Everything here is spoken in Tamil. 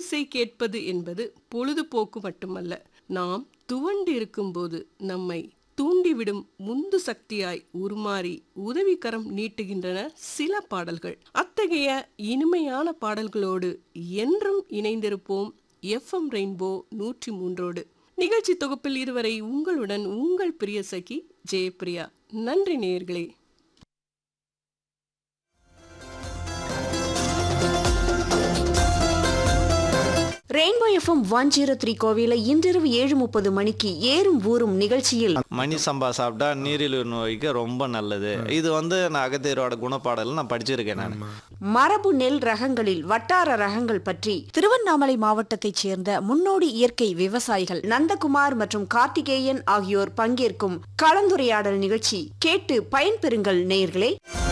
இசை கேட்பது என்பது பொழுதுபோக்கு மட்டுமல்ல நாம் துவண்டு இருக்கும்போது நம்மை தூண்டிவிடும் முந்து சக்தியாய் உருமாறி உதவிக்கரம் நீட்டுகின்றன சில பாடல்கள் அத்தகைய இனிமையான பாடல்களோடு என்றும் இணைந்திருப்போம் எஃப்எம் ரெயின்போ நூற்றி மூன்றோடு நிகழ்ச்சி தொகுப்பில் இதுவரை உங்களுடன் உங்கள் பிரிய சகி ஜெயபிரியா நன்றி நேயர்களே rainbow FM one zero three கோவில இன்றிரவு ஏழு முப்பது மணிக்கு ஏறும் ஊறும் நிகழ்ச்சியில் மணி சம்பா சாப்பிட்டா நீரிழிவு நோய்க்கு ரொம்ப நல்லது இது வந்து நான் அகத்தீரோட குணப்பாடல் நான் படிச்சிருக்கேன் நான் மரபு நெல் ரகங்களில் வட்டார ரகங்கள் பற்றி திருவண்ணாமலை மாவட்டத்தைச் சேர்ந்த முன்னோடி இயற்கை விவசாயிகள் நந்தகுமார் மற்றும் கார்த்திகேயன் ஆகியோர் பங்கேற்கும் கலந்துரையாடல் நிகழ்ச்சி கேட்டு பயன்பெறுங்கள் நேயர்களே